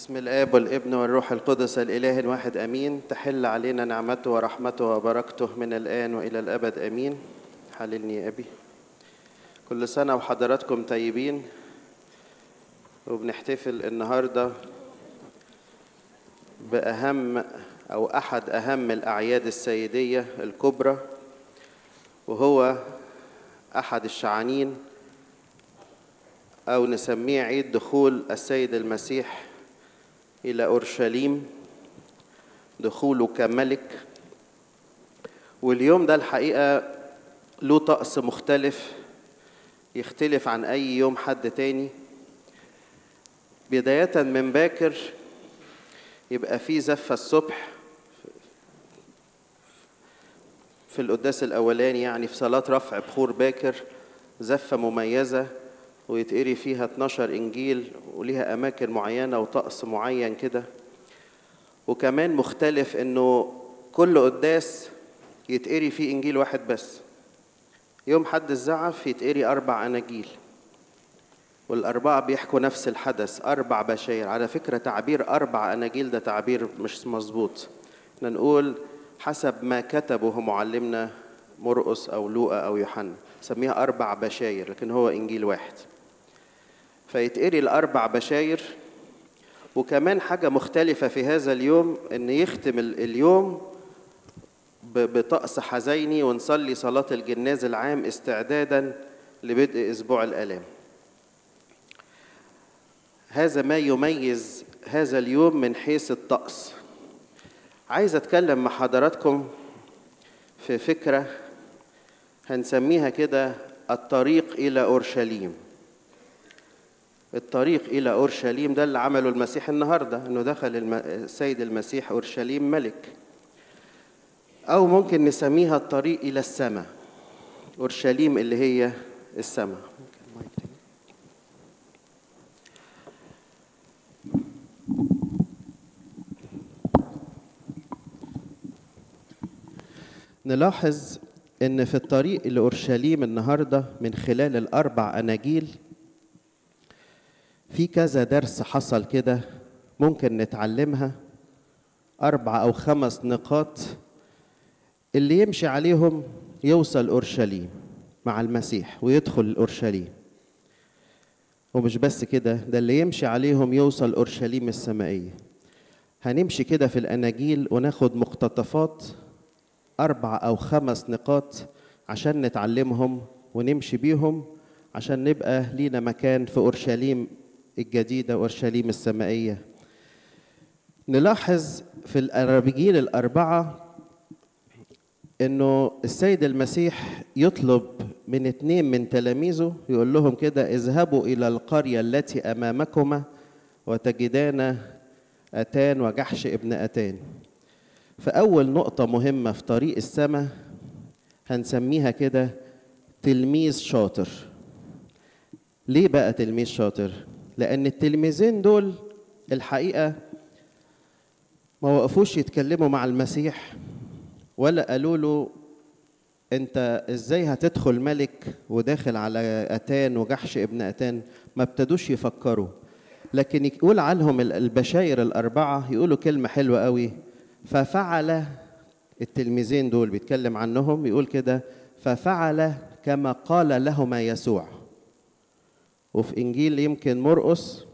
بسم الآب والابن والروح القدس الإله الواحد أمين تحل علينا نعمته ورحمته وبركته من الآن وإلى الأبد أمين حللني يا أبي كل سنة وحضراتكم طيبين وبنحتفل النهاردة بأهم أو أحد أهم الأعياد السيدية الكبرى وهو أحد الشعانين أو نسميه عيد دخول السيد المسيح إلى أورشليم دخوله كملك واليوم ده الحقيقة له طقس مختلف يختلف عن أي يوم حد تاني بداية من باكر يبقى في زفة الصبح في القداس الأولاني يعني في صلاة رفع بخور باكر زفة مميزة ويتقري فيها 12 إنجيل وليها أماكن معينة وطقس معين كده وكمان مختلف إنه كل قداس يتقري فيه إنجيل واحد بس يوم حد الزعف يتقري أربع أناجيل والأربعة بيحكوا نفس الحدث أربع بشاير على فكرة تعبير أربع أناجيل ده تعبير مش مظبوط احنا نقول حسب ما كتبه معلمنا مرقس أو لوقا أو يوحنا سميها أربع بشاير لكن هو إنجيل واحد فيتقري الأربع بشاير وكمان حاجة مختلفة في هذا اليوم إن يختم اليوم بطقس حزيني ونصلي صلاة الجناز العام استعدادا لبدء أسبوع الآلام هذا ما يميز هذا اليوم من حيث الطقس عايز أتكلم مع حضراتكم في فكرة هنسميها كده الطريق إلى أورشليم الطريق إلى أورشليم ده اللي عمله المسيح النهاردة إنه دخل السيد المسيح أورشليم ملك أو ممكن نسميها الطريق إلى السماء أورشليم اللي هي السماء نلاحظ ان في الطريق لاورشليم النهارده من خلال الاربع اناجيل في كذا درس حصل كده ممكن نتعلمها اربع او خمس نقاط اللي يمشي عليهم يوصل اورشليم مع المسيح ويدخل اورشليم ومش بس كده ده اللي يمشي عليهم يوصل اورشليم السمائيه هنمشي كده في الاناجيل وناخد مقتطفات أربع أو خمس نقاط عشان نتعلمهم ونمشي بيهم عشان نبقى لينا مكان في أورشليم الجديدة أورشليم السمائية نلاحظ في الأناجيل الأربعة إنه السيد المسيح يطلب من اتنين من تلاميذه يقول لهم كده اذهبوا إلى القرية التي أمامكما وتجدان أتان وجحش ابن أتان فأول نقطة مهمة في طريق السماء هنسميها كده تلميذ شاطر ليه بقى تلميذ شاطر؟ لأن التلميذين دول الحقيقة ما وقفوش يتكلموا مع المسيح ولا قالوا له انت ازاي هتدخل ملك وداخل على اتان وجحش ابن اتان ما ابتدوش يفكروا لكن يقول عنهم البشاير الاربعه يقولوا كلمه حلوه قوي ففعل التلميذين دول بيتكلم عنهم يقول كده ففعل كما قال لهما يسوع وفي انجيل يمكن مرقس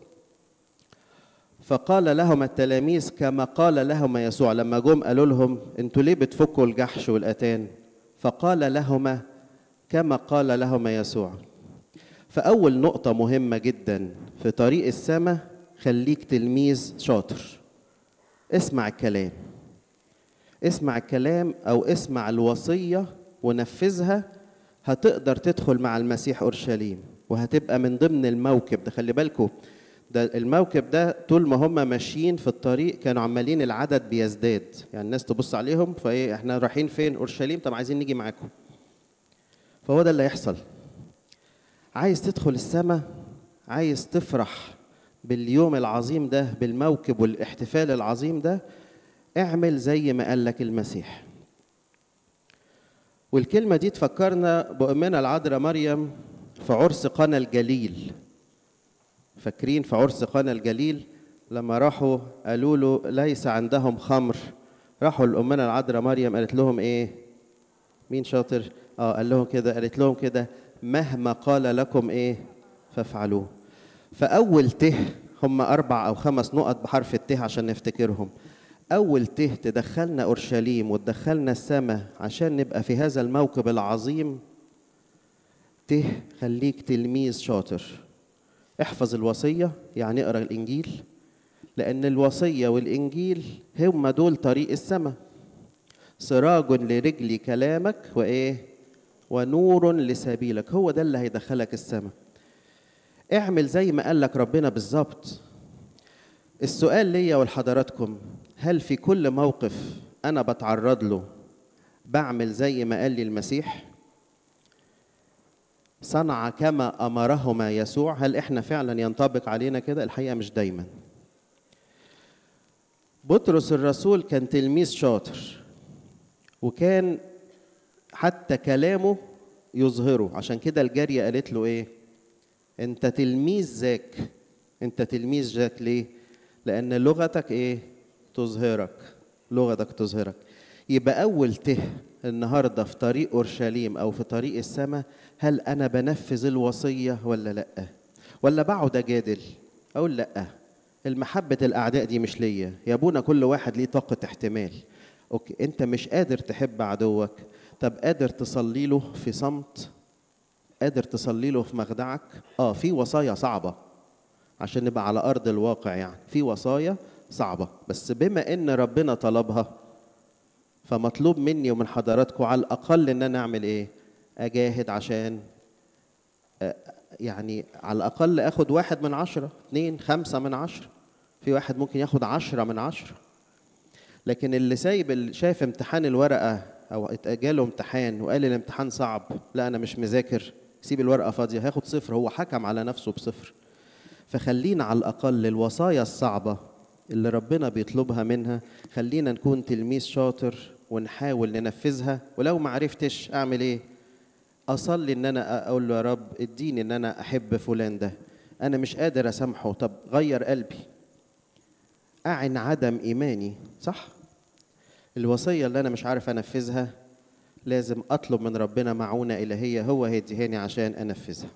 فقال لهما التلاميذ كما قال لهما يسوع لما جم قالوا لهم انتوا ليه بتفكوا الجحش والاتان فقال لهما كما قال لهما يسوع فاول نقطه مهمه جدا في طريق السماء خليك تلميذ شاطر اسمع الكلام اسمع الكلام او اسمع الوصيه ونفذها هتقدر تدخل مع المسيح اورشليم وهتبقى من ضمن الموكب ده خلي بالكم ده الموكب ده طول ما هم ماشيين في الطريق كانوا عمالين العدد بيزداد يعني الناس تبص عليهم فايه احنا رايحين فين اورشليم طب عايزين نيجي معاكم فهو ده اللي هيحصل عايز تدخل السماء عايز تفرح باليوم العظيم ده بالموكب والاحتفال العظيم ده اعمل زي ما قال لك المسيح والكلمة دي تفكرنا بأمنا العذراء مريم في عرس قنا الجليل فاكرين في عرس قنا الجليل لما راحوا قالوا له ليس عندهم خمر راحوا الأمنا العذراء مريم قالت لهم إيه مين شاطر اه قال لهم كده قالت لهم كده مهما قال لكم إيه فافعلوه فأول ته هم أربع أو خمس نقط بحرف الته عشان نفتكرهم أول ته تدخلنا أورشليم وتدخلنا السماء عشان نبقى في هذا الموكب العظيم ته خليك تلميذ شاطر احفظ الوصية يعني اقرأ الإنجيل لأن الوصية والإنجيل هم دول طريق السماء سراج لرجلي كلامك وإيه ونور لسبيلك هو ده اللي هيدخلك السماء اعمل زي ما قال لك ربنا بالظبط السؤال ليا ولحضراتكم هل في كل موقف انا بتعرض له بعمل زي ما قال لي المسيح صنع كما امرهما يسوع هل احنا فعلا ينطبق علينا كده الحقيقه مش دايما بطرس الرسول كان تلميذ شاطر وكان حتى كلامه يظهره عشان كده الجاريه قالت له ايه انت تلميذ ذاك انت تلميذ ذاك ليه لان لغتك ايه تظهرك لغتك تظهرك يبقى اول ته النهارده في طريق اورشليم او في طريق السماء هل انا بنفذ الوصيه ولا لا ولا بقعد اجادل اقول لا المحبة الأعداء دي مش ليا يا أبونا كل واحد ليه طاقة احتمال أوكي أنت مش قادر تحب عدوك طب قادر تصلي له في صمت قادر تصلي له في مخدعك اه في وصايا صعبة عشان نبقى على أرض الواقع يعني في وصايا صعبة بس بما إن ربنا طلبها فمطلوب مني ومن حضراتكم على الأقل إن أنا أعمل إيه؟ أجاهد عشان آه، يعني على الأقل أخد واحد من عشرة اتنين خمسة من عشرة في واحد ممكن ياخد عشرة من عشرة لكن اللي سايب اللي شايف امتحان الورقة أو جاله امتحان وقال الامتحان صعب لا أنا مش مذاكر سيب الورقة فاضية هياخد صفر هو حكم على نفسه بصفر فخلينا على الأقل الوصايا الصعبة اللي ربنا بيطلبها منها خلينا نكون تلميذ شاطر ونحاول ننفذها ولو ما عرفتش أعمل إيه أصلي إن أنا أقول له يا رب اديني إن أنا أحب فلان ده أنا مش قادر أسامحه طب غير قلبي أعن عدم إيماني صح الوصية اللي أنا مش عارف أنفذها لازم أطلب من ربنا معونة إلهية هو هيديهاني عشان أنفذها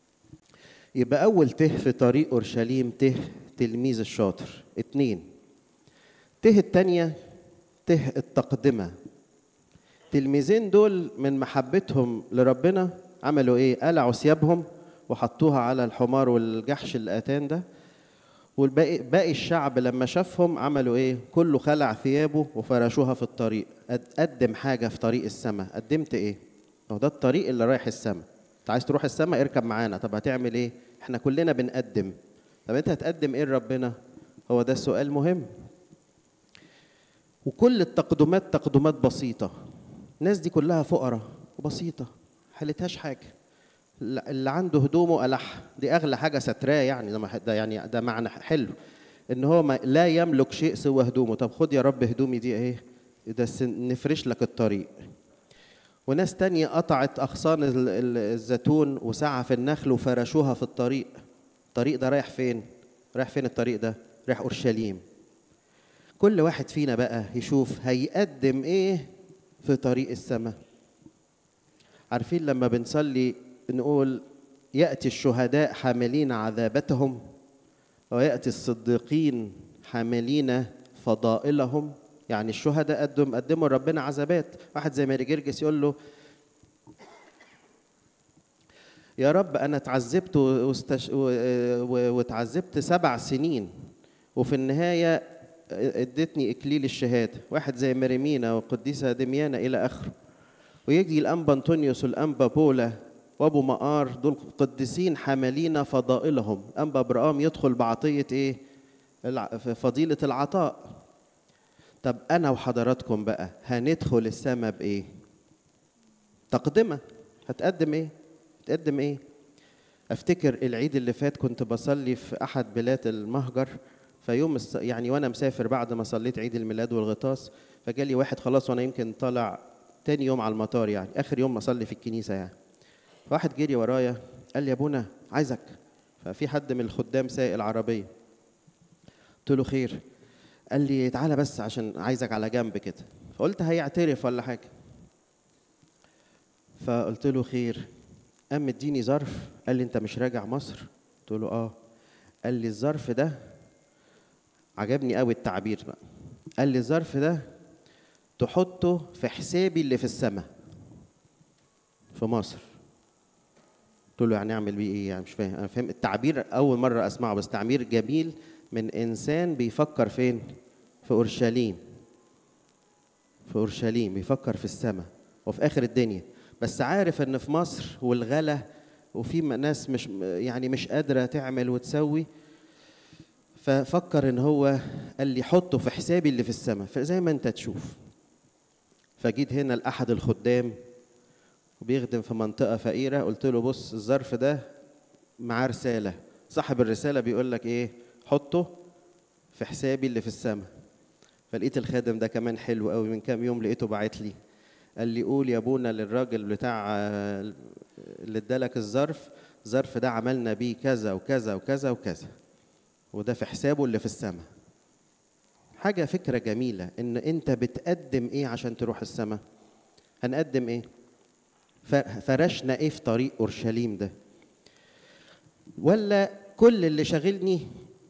يبقى أول ته في طريق أورشليم ته تلميذ الشاطر اتنين ته التانية ته التقدمة تلميذين دول من محبتهم لربنا عملوا ايه قلعوا ثيابهم وحطوها على الحمار والجحش الاتان ده والباقي باقي الشعب لما شافهم عملوا ايه كله خلع ثيابه وفرشوها في الطريق قدم حاجه في طريق السماء قدمت ايه هو ده الطريق اللي رايح السماء انت عايز تروح السماء اركب معانا طب هتعمل ايه احنا كلنا بنقدم طب انت هتقدم ايه لربنا هو ده السؤال مهم وكل التقدمات تقدمات بسيطه الناس دي كلها فقراء وبسيطه حلتهاش حاجه اللي عنده هدومه قلعها دي اغلى حاجه ستراه يعني ده, ده يعني ده معنى حلو ان هو ما لا يملك شيء سوى هدومه طب خد يا رب هدومي دي ايه ده نفرش لك الطريق وناس تانية قطعت أغصان الزيتون وسعى في النخل وفرشوها في الطريق الطريق ده رايح فين؟ رايح فين الطريق ده؟ رايح أورشليم كل واحد فينا بقى يشوف هيقدم إيه في طريق السماء عارفين لما بنصلي نقول يأتي الشهداء حاملين عذابتهم ويأتي الصديقين حاملين فضائلهم يعني الشهداء قدم قدموا لربنا عذابات واحد زي ماري جرجس يقول له يا رب انا اتعذبت واستش... واتعذبت سبع سنين وفي النهايه ادتني اكليل الشهاده واحد زي مريمينا والقديسه دميانه الى اخره ويجي الانبا انطونيوس والانبا بولا وابو مقار دول قديسين حاملين فضائلهم انبا ابراهام يدخل بعطيه ايه فضيله العطاء طب انا وحضراتكم بقى هندخل السماء بايه تقدمه هتقدم ايه تقدم ايه افتكر العيد اللي فات كنت بصلي في احد بلاد المهجر فيوم الس... يعني وانا مسافر بعد ما صليت عيد الميلاد والغطاس فجالي واحد خلاص وانا يمكن طالع تاني يوم على المطار يعني اخر يوم ما اصلي في الكنيسه يعني واحد جري ورايا قال لي يا ابونا عايزك ففي حد من الخدام سايق العربيه قلت له خير قال لي تعالى بس عشان عايزك على جنب كده فقلت هيعترف ولا حاجه فقلت له خير قام مديني ظرف قال لي انت مش راجع مصر قلت له اه قال لي الظرف ده عجبني قوي التعبير بقى قال لي الظرف ده تحطه في حسابي اللي في السماء في مصر قلت له يعني اعمل بيه ايه يعني مش فاهم انا فاهم التعبير اول مره اسمعه بس تعبير جميل من انسان بيفكر فين في اورشليم في اورشليم بيفكر في السماء وفي اخر الدنيا بس عارف ان في مصر والغلا وفي ناس مش يعني مش قادره تعمل وتسوي ففكر ان هو قال لي حطه في حسابي اللي في السماء فزي ما انت تشوف فجيت هنا لاحد الخدام وبيخدم في منطقه فقيره قلت له بص الظرف ده معاه رساله صاحب الرساله بيقول لك ايه حطه في حسابي اللي في السماء فلقيت الخادم ده كمان حلو قوي من كام يوم لقيته باعت لي قال لي قول يا ابونا للراجل بتاع اللي ادالك الظرف الظرف ده عملنا بيه كذا وكذا وكذا وكذا وده في حسابه اللي في السماء حاجة فكرة جميلة إن أنت بتقدم إيه عشان تروح السماء هنقدم إيه فرشنا إيه في طريق أورشليم ده ولا كل اللي شاغلني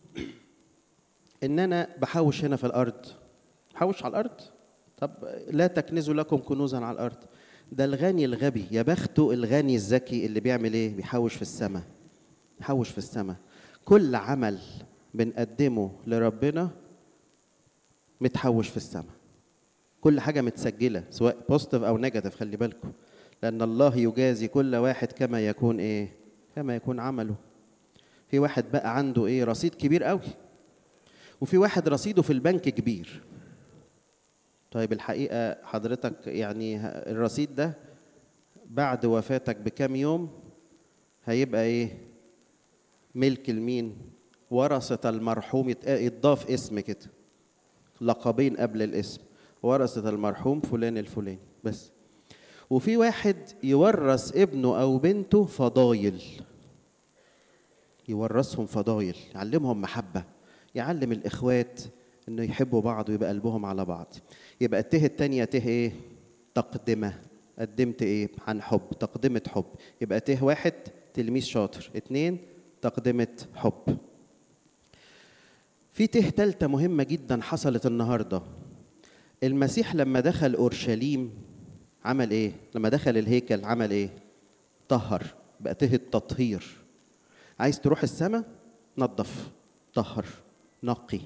إن أنا بحوش هنا في الأرض بحوش على الأرض طب لا تكنزوا لكم كنوزا على الأرض ده الغني الغبي يا بخته الغني الذكي اللي بيعمل إيه بيحوش في السماء يحوش في السماء كل عمل بنقدمه لربنا متحوش في السماء كل حاجة متسجلة سواء بوزيتيف أو نيجاتيف خلي بالكم لأن الله يجازي كل واحد كما يكون إيه كما يكون عمله في واحد بقى عنده إيه رصيد كبير قوي وفي واحد رصيده في البنك كبير طيب الحقيقة حضرتك يعني الرصيد ده بعد وفاتك بكام يوم هيبقى إيه ملك المين ورثة المرحوم يتضاف اسم كده لقبين قبل الاسم ورثة المرحوم فلان الفلاني بس وفي واحد يورث ابنه أو بنته فضايل يورثهم فضايل يعلمهم محبة يعلم الإخوات إنه يحبوا بعض ويبقى قلبهم على بعض يبقى الته التانية ته إيه؟ تقدمة قدمت إيه؟ عن حب تقدمة حب يبقى ته واحد تلميذ شاطر اتنين تقدمة حب في ته تالتة مهمة جدا حصلت النهاردة المسيح لما دخل أورشليم عمل إيه؟ لما دخل الهيكل عمل إيه؟ طهر بقى ته التطهير عايز تروح السماء نظف طهر نقي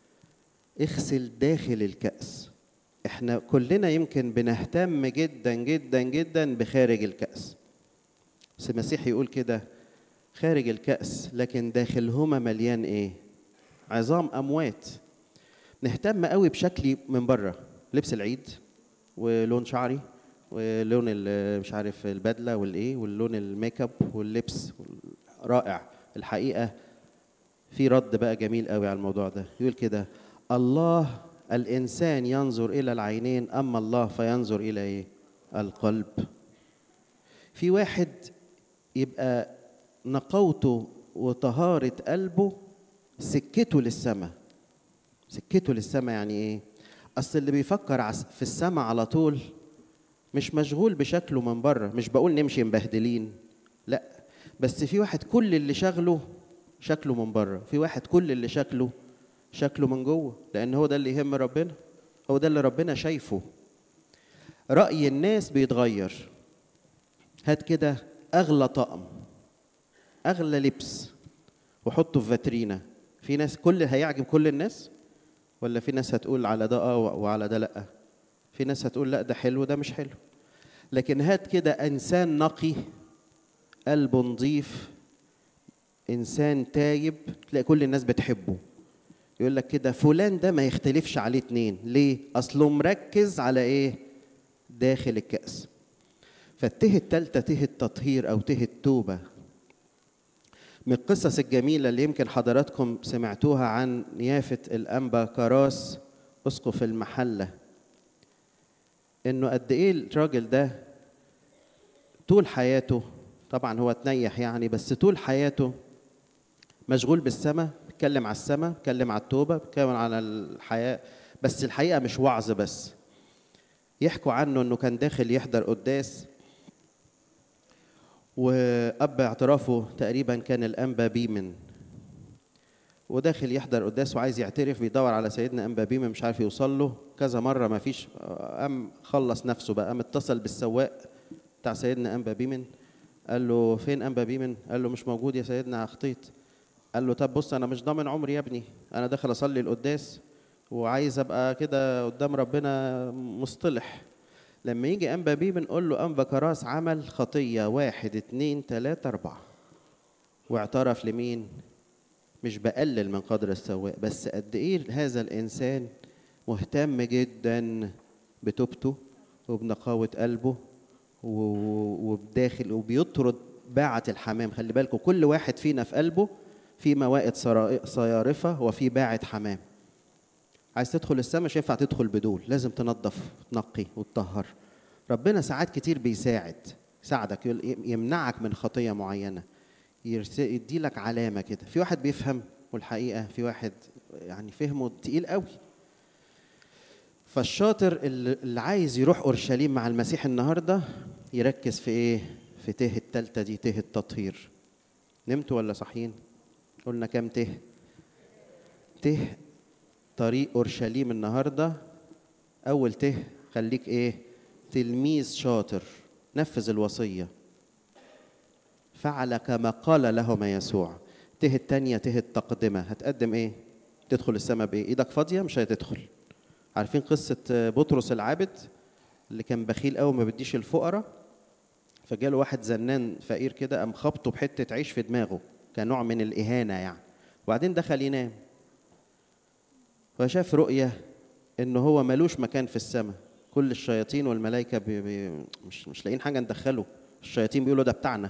اغسل داخل الكأس احنا كلنا يمكن بنهتم جدا جدا جدا بخارج الكأس بس المسيح يقول كده خارج الكأس لكن داخلهما مليان ايه عظام اموات نهتم قوي بشكلي من بره لبس العيد ولون شعري ولون مش عارف البدله والايه واللون الميك اب واللبس رائع الحقيقه في رد بقى جميل قوي على الموضوع ده يقول كده الله الانسان ينظر الى العينين اما الله فينظر الى ايه القلب في واحد يبقى نقوته وطهارة قلبه سكته للسماء سكته للسماء يعني ايه اصل اللي بيفكر في السماء على طول مش مشغول بشكله من بره مش بقول نمشي مبهدلين لا بس في واحد كل اللي شغله شكله من بره في واحد كل اللي شكله شكله من جوه لان هو ده اللي يهم ربنا هو ده اللي ربنا شايفه راي الناس بيتغير هات كده اغلى طقم اغلى لبس وحطه في فاترينا في ناس كل هيعجب كل الناس ولا في ناس هتقول على ده اه وعلى ده لا في ناس هتقول لا ده حلو ده مش حلو لكن هات كده انسان نقي قلبه نظيف انسان تايب تلاقي كل الناس بتحبه يقول لك كده فلان ده ما يختلفش عليه اتنين ليه اصله مركز على ايه داخل الكأس فالته التالتة ته التطهير او ته التوبة من القصص الجميلة اللي يمكن حضراتكم سمعتوها عن نيافة الأنبا كراس أسقف المحلة إنه قد إيه الراجل ده طول حياته طبعا هو تنيح يعني بس طول حياته مشغول بالسماء بيتكلم على السماء بيتكلم على التوبه بيتكلم على الحياه بس الحقيقه مش وعظ بس يحكوا عنه انه كان داخل يحضر قداس واب اعترافه تقريبا كان الانبا بيمن وداخل يحضر قداس وعايز يعترف بيدور على سيدنا انبا بيمن مش عارف يوصل له كذا مره ما فيش قام خلص نفسه بقى قام اتصل بالسواق بتاع سيدنا انبا بيمن قال له فين انبا بيمن قال له مش موجود يا سيدنا اخطيت قال له طب بص انا مش ضامن عمري يا ابني انا داخل اصلي القداس وعايز ابقى كده قدام ربنا مصطلح لما يجي انبا بيه بنقول له انبا كراس عمل خطيه واحد اتنين تلاته اربعه واعترف لمين مش بقلل من قدر السواق بس قد ايه هذا الانسان مهتم جدا بتوبته وبنقاوه قلبه وبداخل وبيطرد باعة الحمام خلي بالكم كل واحد فينا في قلبه في موائد صيارفة وفي باعة حمام عايز تدخل السماء مش ينفع تدخل بدول لازم تنظف تنقي وتطهر ربنا ساعات كتير بيساعد يساعدك يمنعك من خطية معينة يدي لك علامة كده في واحد بيفهم والحقيقة في واحد يعني فهمه تقيل قوي فالشاطر اللي عايز يروح اورشليم مع المسيح النهارده يركز في ايه في ته التالتة دي ته التطهير نمتوا ولا صاحيين قلنا كام ته ته طريق اورشليم النهارده اول ته خليك ايه تلميذ شاطر نفذ الوصيه فعل كما قال لهما يسوع ته التانية ته التقدمة هتقدم ايه تدخل السماء بايه ايدك فاضية مش هتدخل عارفين قصة بطرس العابد اللي كان بخيل قوي ما بديش الفقراء فجاله واحد زنان فقير كده قام خبطه بحتة عيش في دماغه كنوع من الإهانة يعني وبعدين دخل ينام فشاف رؤية إن هو ملوش مكان في السماء كل الشياطين والملائكة بي بي مش مش لاقيين حاجة ندخله الشياطين بيقولوا ده بتاعنا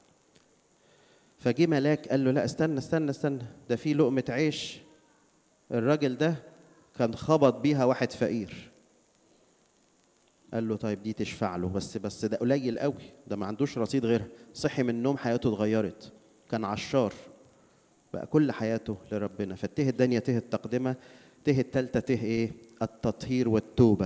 فجه ملاك قال له لا استنى استنى استنى ده في لقمة عيش الراجل ده كان خبط بيها واحد فقير قال له طيب دي تشفع له بس بس ده قليل قوي ده ما عندوش رصيد غيرها صحي من النوم حياته اتغيرت كان عشار بقى كل حياته لربنا فالته الدنيا ته التقدمه ته التالتة ته ايه التطهير والتوبة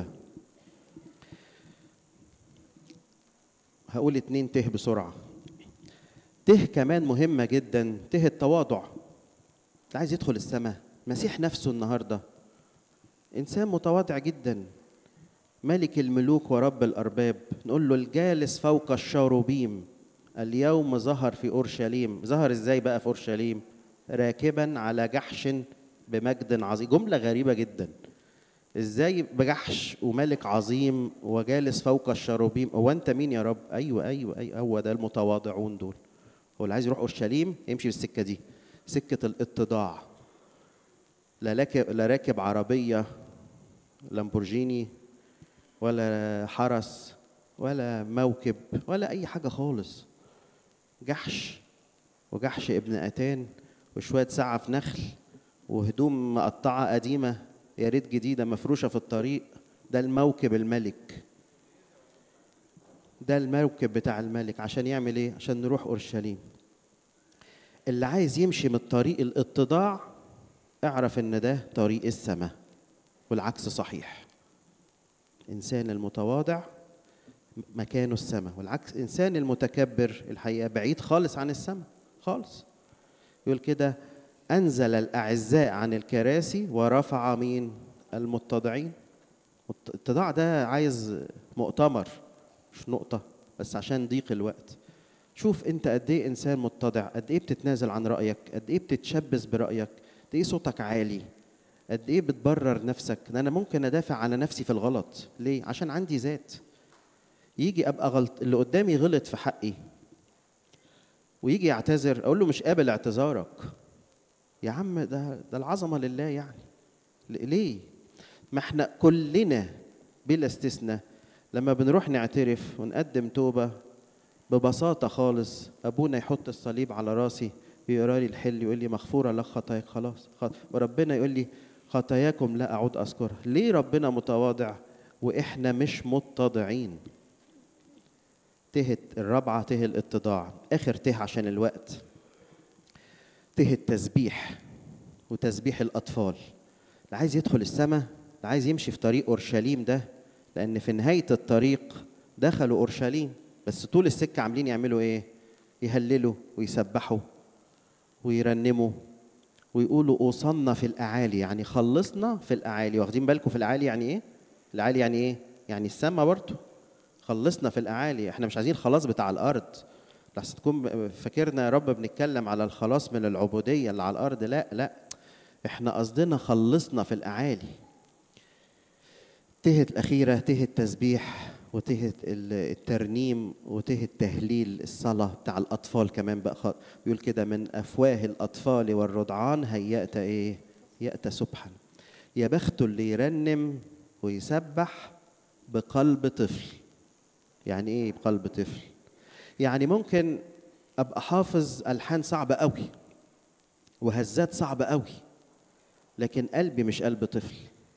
هقول اتنين ته بسرعة ته كمان مهمة جدا ته التواضع عايز يدخل السماء المسيح نفسه النهارده انسان متواضع جدا ملك الملوك ورب الارباب نقول له الجالس فوق الشاروبيم اليوم ظهر في اورشليم ظهر ازاي بقى في اورشليم راكبا على جحش بمجد عظيم جمله غريبه جدا ازاي بجحش وملك عظيم وجالس فوق الشاروبيم هو انت مين يا رب ايوه ايوه ايوه هو ده المتواضعون دول هو اللي عايز يروح اورشليم يمشي بالسكه دي سكه الاتضاع لا راكب لا راكب عربيه لامبورجيني ولا حرس ولا موكب ولا اي حاجه خالص جحش وجحش ابن اتان وشويه سعف نخل وهدوم مقطعه قديمه يا ريت جديده مفروشه في الطريق ده الموكب الملك ده الموكب بتاع الملك عشان يعمل ايه عشان نروح اورشليم اللي عايز يمشي من طريق الاتضاع اعرف ان ده طريق السماء والعكس صحيح انسان المتواضع مكانه السماء والعكس انسان المتكبر الحقيقه بعيد خالص عن السماء خالص يقول كده انزل الاعزاء عن الكراسي ورفع مين المتضعين الاتضاع ده عايز مؤتمر مش نقطه بس عشان ضيق الوقت شوف انت قد ايه انسان متضع قد ايه بتتنازل عن رايك قد ايه بتتشبث برايك قد ايه صوتك عالي قد ايه بتبرر نفسك ده انا ممكن ادافع على نفسي في الغلط ليه عشان عندي ذات يجي ابقى غلط اللي قدامي غلط في حقي ويجي يعتذر اقول له مش قابل اعتذارك يا عم ده ده العظمه لله يعني ليه ما احنا كلنا بلا استثناء لما بنروح نعترف ونقدم توبه ببساطه خالص ابونا يحط الصليب على راسي ويقرا لي الحل يقول لي مغفوره لك خطاياك خلاص وربنا يقول لي خطاياكم لا اعود اذكرها ليه ربنا متواضع واحنا مش متضعين ته الرابعه ته الاتضاع اخر ته عشان الوقت ته التسبيح وتسبيح الأطفال اللي عايز يدخل السماء اللي عايز يمشي في طريق أورشليم ده لأن في نهاية الطريق دخلوا أورشليم بس طول السكة عاملين يعملوا إيه؟ يهللوا ويسبحوا ويرنموا ويقولوا أوصلنا في الأعالي يعني خلصنا في الأعالي واخدين بالكم في الأعالي يعني إيه؟ الأعالي يعني إيه؟ يعني السماء برضه خلصنا في الأعالي احنا مش عايزين خلاص بتاع الأرض لحسن تكون فاكرنا يا رب بنتكلم على الخلاص من العبودية اللي على الأرض لا لا احنا قصدنا خلصنا في الأعالي تهت الأخيرة تهت تسبيح وتهت الترنيم وتهت تهليل الصلاة بتاع الأطفال كمان بقى بيقول كده من أفواه الأطفال والرضعان هيأت إيه؟ يأت سبحا يا بخته اللي يرنم ويسبح بقلب طفل يعني إيه بقلب طفل؟ يعني ممكن أبقى حافظ ألحان صعبة قوي وهزات صعبة قوي لكن قلبي مش قلب طفل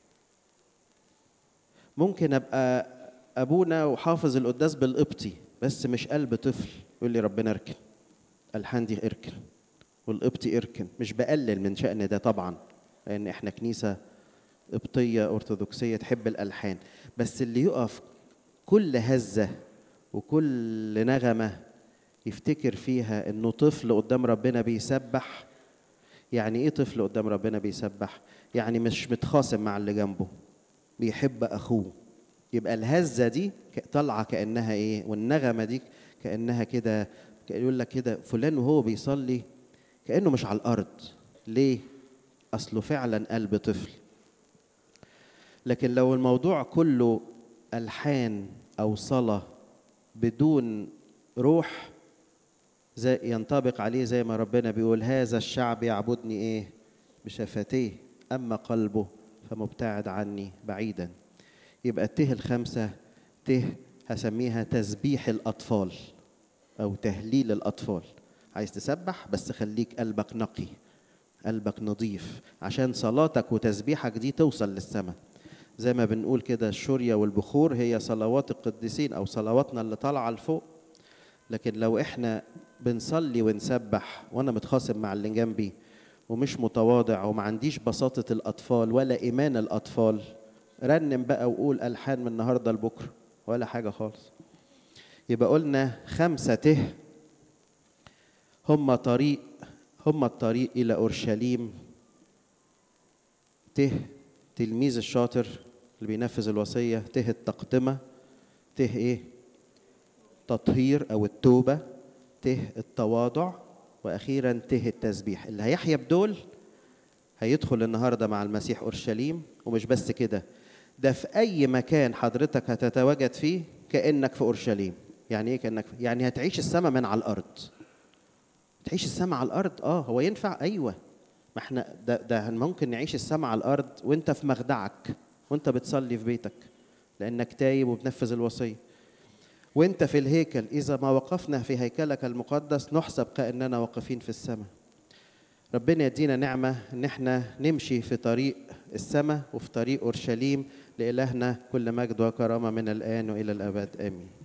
ممكن ابقى ابونا وحافظ القداس بالقبطي بس مش قلب طفل يقول لي ربنا اركن الحان دي اركن والقبطي اركن مش بقلل من شأن ده طبعا لان احنا كنيسه قبطيه ارثوذكسيه تحب الالحان بس اللي يقف كل هزه وكل نغمه يفتكر فيها انه طفل قدام ربنا بيسبح يعني ايه طفل قدام ربنا بيسبح يعني مش متخاصم مع اللي جنبه بيحب اخوه يبقى الهزه دي طالعه كانها ايه والنغمه دي كانها كده يقول لك كده فلان وهو بيصلي كانه مش على الارض ليه اصله فعلا قلب طفل لكن لو الموضوع كله الحان او صلاه بدون روح زي ينطبق عليه زي ما ربنا بيقول هذا الشعب يعبدني ايه بشفتيه اما قلبه فمبتعد عني بعيدا يبقى الته الخمسة ته هسميها تسبيح الأطفال أو تهليل الأطفال عايز تسبح بس خليك قلبك نقي قلبك نظيف عشان صلاتك وتسبيحك دي توصل للسماء زي ما بنقول كده الشورية والبخور هي صلوات القديسين أو صلواتنا اللي طالعة لفوق لكن لو احنا بنصلي ونسبح وانا متخاصم مع اللي جنبي ومش متواضع وما عنديش بساطة الأطفال ولا إيمان الأطفال رنم بقى وقول ألحان من النهاردة لبكرة ولا حاجة خالص يبقى قلنا خمسة ته هم طريق هم الطريق إلى أورشليم ته تلميذ الشاطر اللي بينفذ الوصية ته التقدمة ته إيه تطهير أو التوبة ته التواضع واخيرا ته التسبيح اللي هيحيا بدول هيدخل النهارده مع المسيح اورشليم ومش بس كده ده في اي مكان حضرتك هتتواجد فيه كانك في اورشليم يعني ايه كانك في؟ يعني هتعيش السماء من على الارض تعيش السماء على الارض اه هو ينفع ايوه ما احنا ده, ده ممكن نعيش السماء على الارض وانت في مخدعك وانت بتصلي في بيتك لانك تايب وبتنفذ الوصيه وانت في الهيكل اذا ما وقفنا في هيكلك المقدس نحسب كاننا واقفين في السماء ربنا يدينا نعمه ان احنا نمشي في طريق السماء وفي طريق اورشليم لالهنا كل مجد وكرامه من الان والى الابد امين